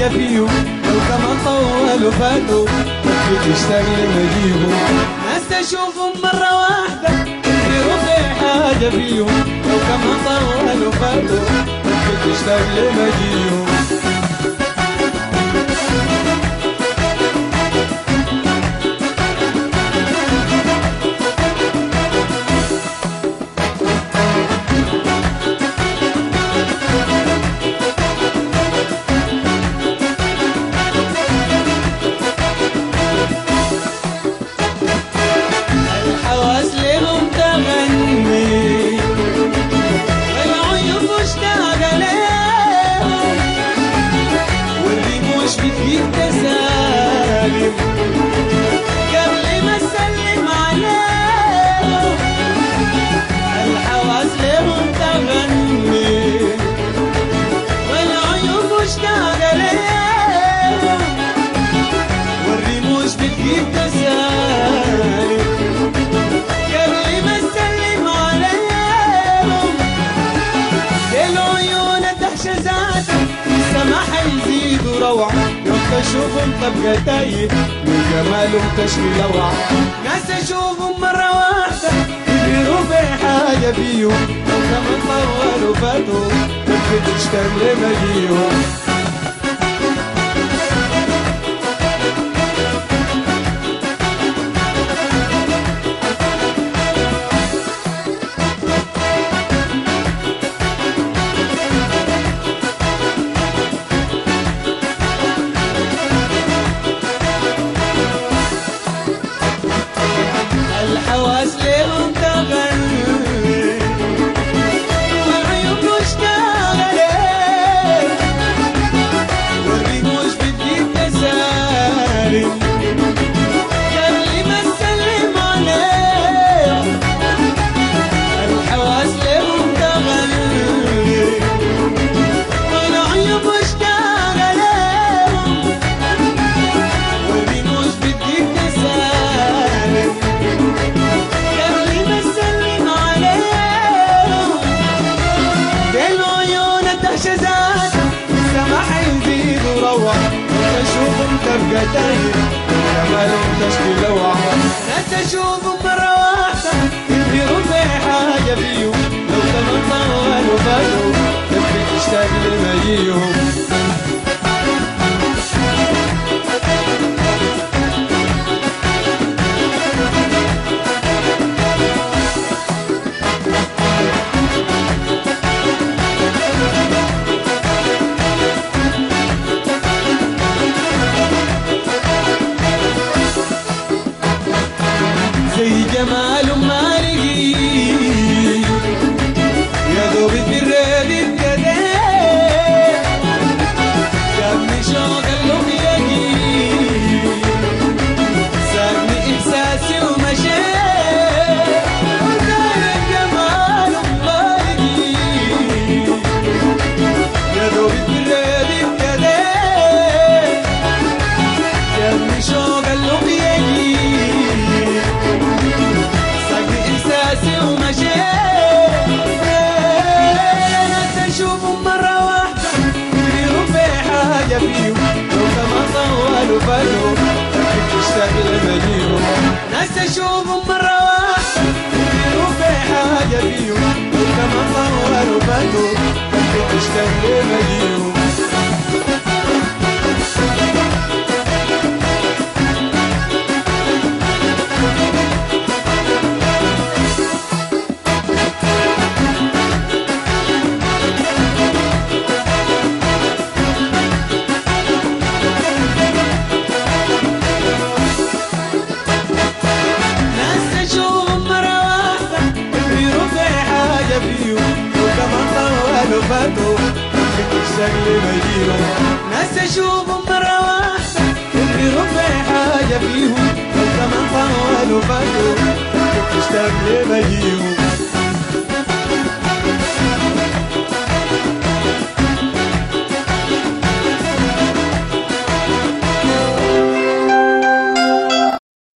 حاجة فيهم لو كمان طولوا فاتوا تبكي تشتاق لمجيهم ناس تشوفهم مرة واحدة يصيروا في حاجة فيهم لو كمان طولوا فاتوا تبكي تشتاق لمجيهم الحواس لهم تغني والعيون مشتاقة لهم والرموش بتجيب تسالم قبل ما اسلم عليهم الحواس لهم تغني والعيون مشتاقة لهم والرموش بتجيب تسالم قبل ما اسلم عليهم العيون الدهشة ذاتها السما حيزيدوا روعة يوم تشوفهم تبقى تايه من جمالهم تشفي لوعة ناس اشوفهم مرة واحدة يديروا في حاجة فيهم لو كمان طولوا فاتوا تبقى تشتاق لمجيهم الحواس لهم تغني والعيون مشتاقة ليه والرموش بتجيب تسالم قبل ما اسلم عليه الحواس لهم تغني والعيون مشتاقة ليهم والرموش بتجيب تسالم قبل ما اسلم عليهم العيون الدهشة ذات السما حيزيد وروع تشوفهم تبقى تايه جمالهم تشكي لوعة لا تشوفهم مرة واحدة يديروا في حاجة فيهم لو كمان طولوا فاتوا تبكي تشتاق لمجيهم زي جمال ما لقي يا دوب الريد الكدير جابني شوق اللوم يجي سابني احساسي ومشي زي جمال ما لقي يا دوب الريد الكدير جابني شوق اللوم يجي ساقني احساسي ومشي ناس اشوفهم مرة واحدة يديروا في حاجة فيهم لو كمان طولوا فاتوا تبكي تشتاق لمجيهم ناس اشوفهم مرة واحدة يديروا في حاجة فيهم لو كمان طولوا فاتوا تبكي تشتاق لمجيهم ناس تشوفهم مرة واحدة يديروا في حاجة فيهم وكمان طولوا فاتوا تبكي تشتاق لمجيهم ناس تشوفهم مرة واحدة يديروا في حاجة فيهم وكمان طولوا فاتوا تبكي تشتاق لمجيهم